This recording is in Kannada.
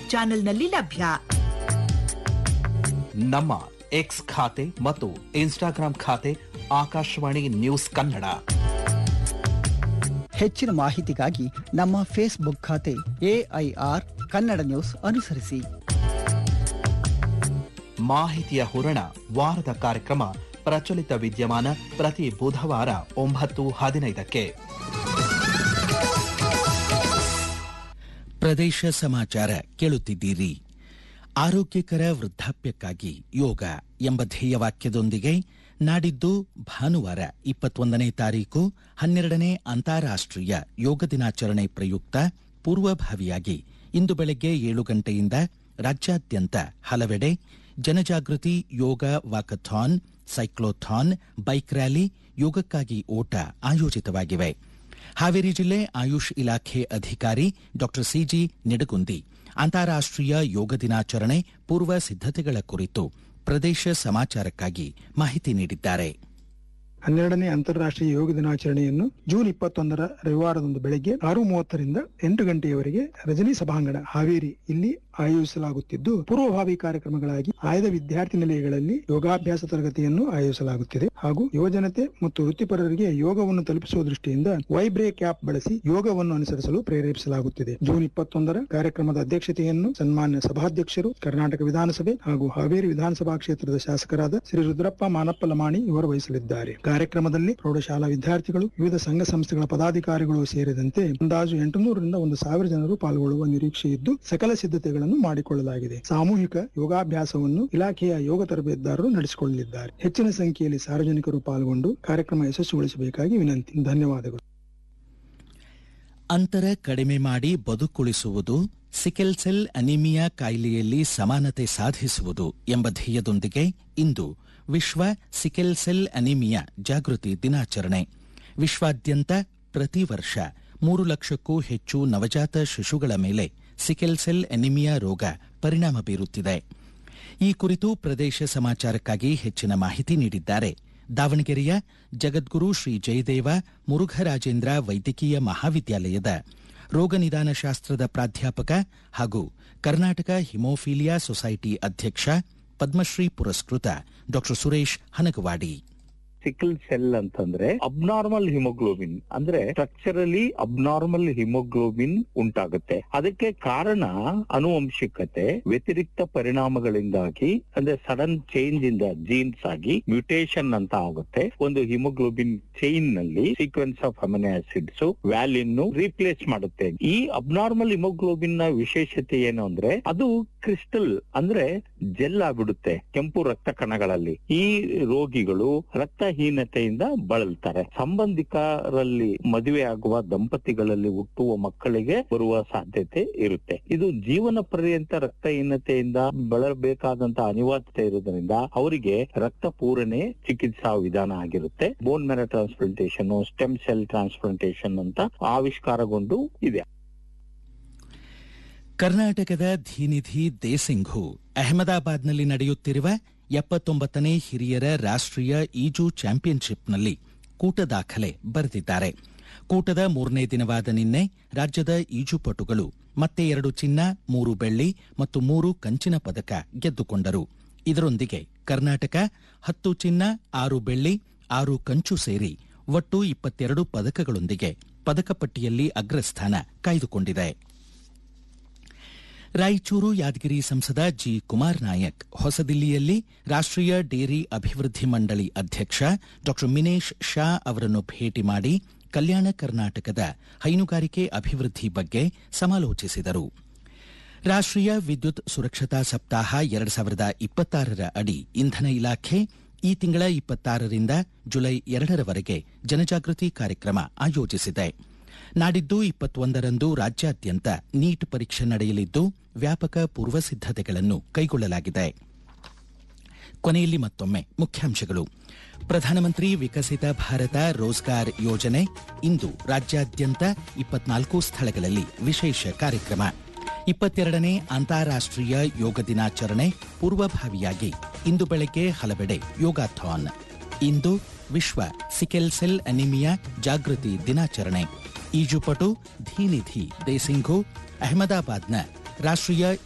ಚಾನೆಲ್ನಲ್ಲಿ ಲಭ್ಯ ನಮ್ಮ ಎಕ್ಸ್ ಖಾತೆ ಮತ್ತು ಇನ್ಸ್ಟಾಗ್ರಾಂ ಖಾತೆ ಆಕಾಶವಾಣಿ ನ್ಯೂಸ್ ಕನ್ನಡ ಹೆಚ್ಚಿನ ಮಾಹಿತಿಗಾಗಿ ನಮ್ಮ ಫೇಸ್ಬುಕ್ ಖಾತೆ ಎಐಆರ್ ಕನ್ನಡ ನ್ಯೂಸ್ ಅನುಸರಿಸಿ ಮಾಹಿತಿಯ ಹೂರಣ ವಾರದ ಕಾರ್ಯಕ್ರಮ ಪ್ರಚಲಿತ ವಿದ್ಯಮಾನ ಪ್ರತಿ ಬುಧವಾರ ಒಂಬತ್ತು ಹದಿನೈದಕ್ಕೆ ಪ್ರದೇಶ ಸಮಾಚಾರ ಕೇಳುತ್ತಿದ್ದೀರಿ ಆರೋಗ್ಯಕರ ವೃದ್ಧಾಪ್ಯಕ್ಕಾಗಿ ಯೋಗ ಎಂಬ ಧ್ಯೇಯವಾಕ್ಯದೊಂದಿಗೆ ನಾಡಿದ್ದು ಭಾನುವಾರ ಇಪ್ಪತ್ತೊಂದನೇ ತಾರೀಕು ಹನ್ನೆರಡನೇ ಅಂತಾರಾಷ್ಟ್ರೀಯ ಯೋಗ ದಿನಾಚರಣೆ ಪ್ರಯುಕ್ತ ಪೂರ್ವಭಾವಿಯಾಗಿ ಇಂದು ಬೆಳಗ್ಗೆ ಏಳು ಗಂಟೆಯಿಂದ ರಾಜ್ಯಾದ್ಯಂತ ಹಲವೆಡೆ ಜನಜಾಗೃತಿ yoga walkathon cyclothon bike rally ಯೋಗಕ್ಕಾಗಿ ಓಟ ಆಯೋಜಿತವಾಗಿವೆ ಹಾವೇರಿ ಜಿಲ್ಲೆ ಆಯುಷ್ ಇಲಾಖೆ ಅಧಿಕಾರಿ ಡಾಕ್ಟರ್ ಸಿಜಿ ನಿಡಗುಂದಿ ಅಂತಾರಾಷ್ಟ್ರೀಯ ಯೋಗ ದಿನಾಚರಣೆ ಪೂರ್ವ ಸಿದ್ಧತೆಗಳ ಕುರಿತು ಪ್ರದೇಶ ಸಮಾಚಾರಕ್ಕಾಗಿ ಮಾಹಿತಿ ನೀಡಿದ್ದಾರೆ ಹನ್ನೆರಡನೇ ಅಂತಾರಾಷ್ಟ್ರೀಯ ಯೋಗ ದಿನಾಚರಣೆಯನ್ನು ಜೂನ್ ಇಪ್ಪತ್ತೊಂದರ ರವಿವಾರದಂದು ಬೆಳಗ್ಗೆ ಆರು ಮೂವತ್ತರಿಂದ ಎಂಟು ಗಂಟೆಯವರೆಗೆ ರಜನಿ ಸಭಾಂಗಣ ಹಾವೇರಿ ಇಲ್ಲಿ ಆಯೋಜಿಸಲಾಗುತ್ತಿದ್ದು ಪೂರ್ವಭಾವಿ ಕಾರ್ಯಕ್ರಮಗಳಾಗಿ ಆಯ್ದ ವಿದ್ಯಾರ್ಥಿ ನಿಲಯಗಳಲ್ಲಿ ಯೋಗಾಭ್ಯಾಸ ತರಗತಿಯನ್ನು ಆಯೋಜಿಸಲಾಗುತ್ತಿದೆ ಹಾಗೂ ಯುವಜನತೆ ಮತ್ತು ವೃತ್ತಿಪರರಿಗೆ ಯೋಗವನ್ನು ತಲುಪಿಸುವ ದೃಷ್ಟಿಯಿಂದ ವೈಬ್ರೇಕ್ ಆಪ್ ಬಳಸಿ ಯೋಗವನ್ನು ಅನುಸರಿಸಲು ಪ್ರೇರೇಪಿಸಲಾಗುತ್ತಿದೆ ಜೂನ್ ಇಪ್ಪತ್ತೊಂದರ ಕಾರ್ಯಕ್ರಮದ ಅಧ್ಯಕ್ಷತೆಯನ್ನು ಸನ್ಮಾನ್ಯ ಸಭಾಧ್ಯಕ್ಷರು ಕರ್ನಾಟಕ ವಿಧಾನಸಭೆ ಹಾಗೂ ಹಾವೇರಿ ವಿಧಾನಸಭಾ ಕ್ಷೇತ್ರದ ಶಾಸಕರಾದ ಶ್ರೀ ರುದ್ರಪ್ಪ ಮಾನಪ್ಪ ಲಮಾಣಿ ಇವರು ವಹಿಸಲಿದ್ದಾರೆ ಕಾರ್ಯಕ್ರಮದಲ್ಲಿ ಪ್ರೌಢಶಾಲಾ ವಿದ್ಯಾರ್ಥಿಗಳು ವಿವಿಧ ಸಂಘ ಸಂಸ್ಥೆಗಳ ಪದಾಧಿಕಾರಿಗಳು ಸೇರಿದಂತೆ ಅಂದಾಜು ಎಂಟುನೂರರಿಂದ ಒಂದು ಸಾವಿರ ಜನರು ಪಾಲ್ಗೊಳ್ಳುವ ನಿರೀಕ್ಷೆ ಇದ್ದು ಸಕಲ ಸಿದ್ಧತೆಗಳನ್ನು ಮಾಡಿಕೊಳ್ಳಲಾಗಿದೆ ಸಾಮೂಹಿಕ ಯೋಗಾಭ್ಯಾಸವನ್ನು ಇಲಾಖೆಯ ಯೋಗ ತರಬೇತುದಾರರು ನಡೆಸಿಕೊಳ್ಳಲಿದ್ದಾರೆ ಹೆಚ್ಚಿನ ಸಂಖ್ಯೆಯಲ್ಲಿ ಸಾರ್ವಜನಿಕರು ಪಾಲ್ಗೊಂಡು ಕಾರ್ಯಕ್ರಮ ಯಶಸ್ವಿಗೊಳಿಸಬೇಕಾಗಿ ವಿನಂತಿ ಧನ್ಯವಾದಗಳು ಅಂತರ ಕಡಿಮೆ ಮಾಡಿ ಬದುಕುಳಿಸುವುದು ಸಿಕೆಲ್ ಸೆಲ್ ಅನಿಮಿಯಾ ಕಾಯಿಲೆಯಲ್ಲಿ ಸಮಾನತೆ ಸಾಧಿಸುವುದು ಎಂಬ ಧ್ಯೇಯದೊಂದಿಗೆ ಇಂದು ವಿಶ್ವ ಸಿಕೆಲ್ ಸೆಲ್ ಅನಿಮಿಯಾ ಜಾಗೃತಿ ದಿನಾಚರಣೆ ವಿಶ್ವಾದ್ಯಂತ ಪ್ರತಿ ವರ್ಷ ಮೂರು ಲಕ್ಷಕ್ಕೂ ಹೆಚ್ಚು ನವಜಾತ ಶಿಶುಗಳ ಮೇಲೆ ಸಿಕೆಲ್ ಸೆಲ್ ಅನಿಮಿಯಾ ರೋಗ ಪರಿಣಾಮ ಬೀರುತ್ತಿದೆ ಈ ಕುರಿತು ಪ್ರದೇಶ ಸಮಾಚಾರಕ್ಕಾಗಿ ಹೆಚ್ಚಿನ ಮಾಹಿತಿ ನೀಡಿದ್ದಾರೆ ದಾವಣಗೆರೆಯ ಜಗದ್ಗುರು ಶ್ರೀ ಜಯದೇವ ಮುರುಘರಾಜೇಂದ್ರ ವೈದ್ಯಕೀಯ ಮಹಾವಿದ್ಯಾಲಯದ ರೋಗ ನಿದಾನ ಶಾಸ್ತ್ರದ ಪ್ರಾಧ್ಯಾಪಕ ಹಾಗೂ ಕರ್ನಾಟಕ ಹಿಮೋಫೀಲಿಯಾ ಸೊಸೈಟಿ ಅಧ್ಯಕ್ಷ ಪದ್ಮಶ್ರೀ ಪುರಸ್ಕೃತ ಡಾ ಸುರೇಶ್ ಹನಗವಾಡಿ ಸಿಕಲ್ ಸೆಲ್ ಅಂತಂದ್ರೆ ಅಬ್ನಾರ್ಮಲ್ ಹಿಮೋಗ್ಲೋಬಿನ್ ಅಂದ್ರೆ ಸ್ಟ್ರಕ್ಚರಲಿ ಅಬ್ನಾರ್ಮಲ್ ಹಿಮೋಗ್ಲೋಬಿನ್ ಉಂಟಾಗುತ್ತೆ ಅದಕ್ಕೆ ಕಾರಣ ಅನುವಂಶಿಕತೆ ವ್ಯತಿರಿಕ್ತ ಪರಿಣಾಮಗಳಿಂದಾಗಿ ಅಂದ್ರೆ ಸಡನ್ ಚೇಂಜ್ ಇಂದ ಜೀನ್ಸ್ ಆಗಿ ಮ್ಯೂಟೇಷನ್ ಅಂತ ಆಗುತ್ತೆ ಒಂದು ಹಿಮೋಗ್ಲೋಬಿನ್ ಚೈನ್ ನಲ್ಲಿ sequence of amino acids valine replace ಮಾಡುತ್ತೆ ಈ ಅಬ್ನಾರ್ಮಲ್ ಹಿಮೋಗ್ಲೋಬಿನ್ ನ ವಿಶೇಷತೆ ಏನು ಅಂದ್ರೆ ಅದು ಕ್ರಿಸ್ಟಲ್ ಅಂದ್ರೆ ಜೆಲ್ ಆಗ್ಬಿಡುತ್ತೆ ಕೆಂಪು ರಕ್ತ ಕಣಗಳಲ್ಲಿ ಈ ರೋಗಿಗಳು ರಕ್ತಹೀನತೆಯಿಂದ ಬಳಲ್ತಾರೆ ಸಂಬಂಧಿಕರಲ್ಲಿ ಮದುವೆ ಆಗುವ ದಂಪತಿಗಳಲ್ಲಿ ಹುಟ್ಟುವ ಮಕ್ಕಳಿಗೆ ಬರುವ ಸಾಧ್ಯತೆ ಇರುತ್ತೆ ಇದು ಜೀವನ ಪರ್ಯಂತ ರಕ್ತಹೀನತೆಯಿಂದ ಬಳಲಬೇಕಾದಂತ ಅನಿವಾರ್ಯತೆ ಇರೋದ್ರಿಂದ ಅವರಿಗೆ ರಕ್ತ ಪೂರಣೆ ಚಿಕಿತ್ಸಾ ವಿಧಾನ ಆಗಿರುತ್ತೆ bone marrow transplantation stem cell transplantation ಅಂತ ಆವಿಷ್ಕಾರಗೊಂಡು ಇದೆ ಕರ್ನಾಟಕದ ಧೀನಿಧಿ ದೇಸಿಂಘು ಅಹಮದಾಬಾದ್ನಲ್ಲಿ ನಡೆಯುತ್ತಿರುವ ಎಪ್ಪತ್ತೊಂಬತ್ತನೇ ಹಿರಿಯರ ರಾಷ್ಟ್ರೀಯ ಈಜು ಚಾಂಪಿಯನ್ಶಿಪ್ನಲ್ಲಿ ಕೂಟ ದಾಖಲೆ ಬರೆದಿದ್ದಾರೆ ಕೂಟದ ಮೂರನೇ ದಿನವಾದ ನಿನ್ನೆ ರಾಜ್ಯದ ಈಜುಪಟುಗಳು ಮತ್ತೆ ಎರಡು ಚಿನ್ನ ಮೂರು ಬೆಳ್ಳಿ ಮತ್ತು ಮೂರು ಕಂಚಿನ ಪದಕ ಗೆದ್ದುಕೊಂಡರು ಇದರೊಂದಿಗೆ ಕರ್ನಾಟಕ ಹತ್ತು ಚಿನ್ನ ಆರು ಬೆಳ್ಳಿ ಆರು ಕಂಚು ಸೇರಿ ಒಟ್ಟು ಇಪ್ಪತ್ತೆರಡು ಪದಕಗಳೊಂದಿಗೆ ಪದಕ ಪಟ್ಟಿಯಲ್ಲಿ ಅಗ್ರಸ್ಥಾನ ಕಾಯ್ದುಕೊಂಡಿದೆ ರಾಯಚೂರು ಯಾದಗಿರಿ ಸಂಸದ ಜಿ ಕುಮಾರ್ ನಾಯಕ್ ಹೊಸದಿಲ್ಲಿಯಲ್ಲಿ ರಾಷ್ಟ್ರೀಯ ಡೇರಿ ಅಭಿವೃದ್ಧಿ ಮಂಡಳಿ ಅಧ್ಯಕ್ಷ ಡಾ ಮಿನೇಶ್ ಶಾ ಅವರನ್ನು ಭೇಟಿ ಮಾಡಿ ಕಲ್ಯಾಣ ಕರ್ನಾಟಕದ ಹೈನುಗಾರಿಕೆ ಅಭಿವೃದ್ಧಿ ಬಗ್ಗೆ ಸಮಾಲೋಚಿಸಿದರು ರಾಷ್ಟ್ರೀಯ ವಿದ್ಯುತ್ ಸುರಕ್ಷತಾ ಸಪ್ತಾಹ ಎರಡು ಸಾವಿರದ ಇಪ್ಪತ್ತಾರರ ಅಡಿ ಇಂಧನ ಇಲಾಖೆ ಈ ತಿಂಗಳ ಇಪ್ಪತ್ತಾರರಿಂದ ಜುಲೈ ಎರಡರವರೆಗೆ ಜನಜಾಗೃತಿ ಕಾರ್ಯಕ್ರಮ ಆಯೋಜಿಸಿದೆ ನಾಡಿದ್ದು ಇಪ್ಪತ್ತೊಂದರಂದು ರಾಜ್ಯಾದ್ಯಂತ ನೀಟ್ ಪರೀಕ್ಷೆ ನಡೆಯಲಿದ್ದು ವ್ಯಾಪಕ ಪೂರ್ವ ಸಿದ್ಧತೆಗಳನ್ನು ಕೈಗೊಳ್ಳಲಾಗಿದೆ ಕೊನೆಯಲ್ಲಿ ಮತ್ತೊಮ್ಮೆ ಮುಖ್ಯಾಂಶಗಳು ಪ್ರಧಾನಮಂತ್ರಿ ವಿಕಸಿತ ಭಾರತ ರೋಜ್ಗಾರ್ ಯೋಜನೆ ಇಂದು ರಾಜ್ಯಾದ್ಯಂತ ಇಪ್ಪತ್ನಾಲ್ಕು ಸ್ಥಳಗಳಲ್ಲಿ ವಿಶೇಷ ಕಾರ್ಯಕ್ರಮ ಇಪ್ಪತ್ತೆರಡನೇ ಅಂತಾರಾಷ್ಟ್ರೀಯ ಯೋಗ ದಿನಾಚರಣೆ ಪೂರ್ವಭಾವಿಯಾಗಿ ಇಂದು ಬೆಳಗ್ಗೆ ಹಲವೆಡೆ ಯೋಗಾಥಾನ್ ಇಂದು ವಿಶ್ವ ಸಿಕೆಲ್ ಸೆಲ್ ಅನಿಮಿಯಾ ಜಾಗೃತಿ ದಿನಾಚರಣೆ ಈಜುಪಟು ಧೀನಿಧಿ ದೇಸಿಂಘು ಅಹಮದಾಬಾದ್ನ ರಾಷ್ಟ್ರೀಯ